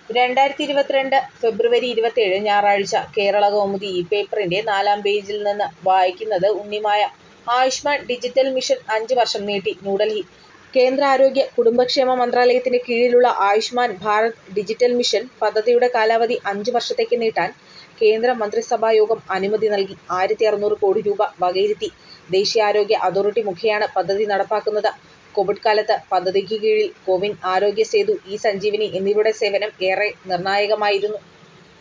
രണ്ടായിരത്തി ഇരുപത്തിരണ്ട് ഫെബ്രുവരി ഇരുപത്തേഴ് ഞായറാഴ്ച കേരള കൗമുദി ഈ പേപ്പറിന്റെ നാലാം പേജിൽ നിന്ന് വായിക്കുന്നത് ഉണ്ണിമായ. ആയുഷ്മാൻ ഡിജിറ്റൽ മിഷൻ അഞ്ച് വർഷം നീട്ടി ന്യൂഡൽഹി കേന്ദ്ര ആരോഗ്യ കുടുംബക്ഷേമ മന്ത്രാലയത്തിന് കീഴിലുള്ള ആയുഷ്മാൻ ഭാരത് ഡിജിറ്റൽ മിഷൻ പദ്ധതിയുടെ കാലാവധി അഞ്ച് വർഷത്തേക്ക് നീട്ടാൻ കേന്ദ്ര മന്ത്രിസഭായോഗം അനുമതി നൽകി. ആയിരത്തി അറുന്നൂറ് കോടി രൂപ വകയിരുത്തി. ദേശീയ ആരോഗ്യ അതോറിറ്റി മുഖേനയാണ് പദ്ധതി നടപ്പാക്കുന്നത്. കോവിഡ് കാലത്ത് പദ്ധതിക്ക് കീഴിൽ കോവിൻ ആരോഗ്യ സേതു, ഇ സഞ്ജീവനി എന്നിവയുടെ സേവനം ഏറെ നിർണായകമായിരുന്നു.